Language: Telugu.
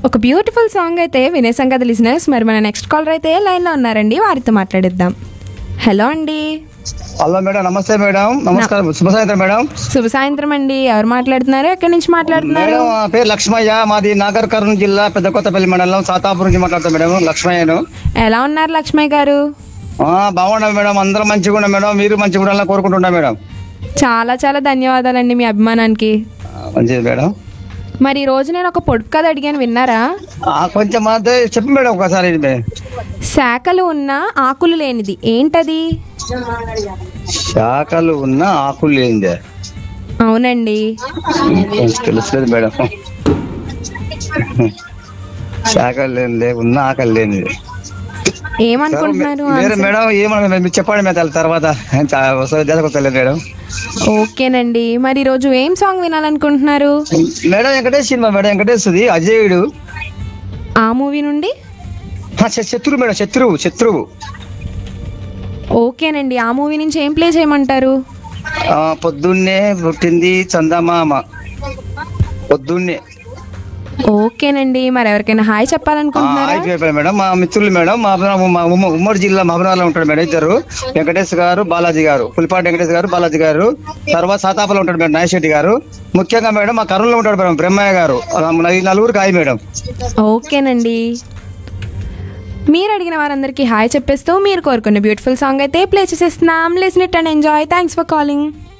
ఒక బ్యూటిఫుల్ సాంగ్ అయితే వినేసాం కదా లిసినర్స్ మరి మన నెక్స్ట్ కాలర్ అయితే లైన్లో ఉన్నారండి వారితో మాట్లాడిద్దాం హలో అండి హలో మేడం నమస్తే మేడం నమస్కారం శుభ సాయంత్రం మేడం శుభ సాయంత్రం అండి ఎవరు మాట్లాడుతున్నారు ఎక్కడి నుంచి మాట్లాడుతున్నారు మేడం ఆ పేరు లక్ష్మయ్య మాది నాగర్ కర్నూలు జిల్లా పెద్ద కొత్తపల్లి మండలం సాతాపూర్ నుంచి మాట్లాడతాం మేడం లక్ష్మయ్యను ఎలా ఉన్నారు లక్ష్మయ్య గారు ఆ, బాగున్నాం మేడం అందరం మంచిగా ఉన్నాం మేడం మీరు మంచిగా ఉండాలని కోరుకుంటున్నాం మేడం చాలా చాలా ధన్యవాదాలండి మీ అభిమానానికి ఆ, మంచిది మేడం మరి ఈ రోజు నేను ఒక పొడుపు కథ అడిగాను విన్నారా ఆ, కొంచెం అదే చెప్పు మేడం ఒకసారి ఇది మే- శాఖలు ఉన్న ఆకులు లేనిది ఏంటది శాఖలు ఉన్న ఆకులు లేనిదే అవునండి కొంచెం తెలుసులేదు మేడం శాఖలు లేనిదే ఉన్న ఆకలి లేనిది ఏమనుకుంటున్నారు వేరే మేడం ఏమన్నా మీరు చెప్పండి మేడం తర్వాత వస్తుంది వస్తలేదు మేడం ఓకేనండి మరి ఈ రోజు ఏం సాంగ్ వినాలనుకుంటున్నారు madam Venkatesh cinema madam Venkatesh ది అజయుడు ఆ మూవీ నుండి ఆ, శ- శత్రువు మేడం శత్రువు శత్రువు ఓకేనండి ఆ మూవీ నుంచి ఏం ప్లే చేయమంటారు ఆ, పొద్దున్నే పుట్టింది చందమామ పొద్దున్నే ఓకేనండి మరి ఎవరికైనా హాయ్ ఆ, చెప్పాలనుకుంటున్నారా అయిపోయి మేడం మా మిత్రులు మేడం మా మా ఉమ్మ- ఉమ్మడి జిల్లా మహబూబ్నగర్లో ఉంటాడు మేడం ఇద్దరు వెంకటేష్ గారు బాలాజీ గారు పులిపాటి వెంకటేష్ గారు బాలాజీ గారు తర్వాత సాతాపలో ఉంటాడు మేడం నాయశెట్టి గారు ముఖ్యంగా మేడం మా కర్నూలులో ఉంటాడు మేడం బ్రహ్మయ్య గారు ఆ, ఈ నలుగురు కాయ మేడం ఓకేనండి మీరు అడిగిన వారందరికీ హాయ్ చెప్పేస్తూ మీరు కోరుకున్న బ్యూటిఫుల్ సాంగ్ అయితే ప్లే చేసేస్తున్నాం listen it and enjoy thanks for calling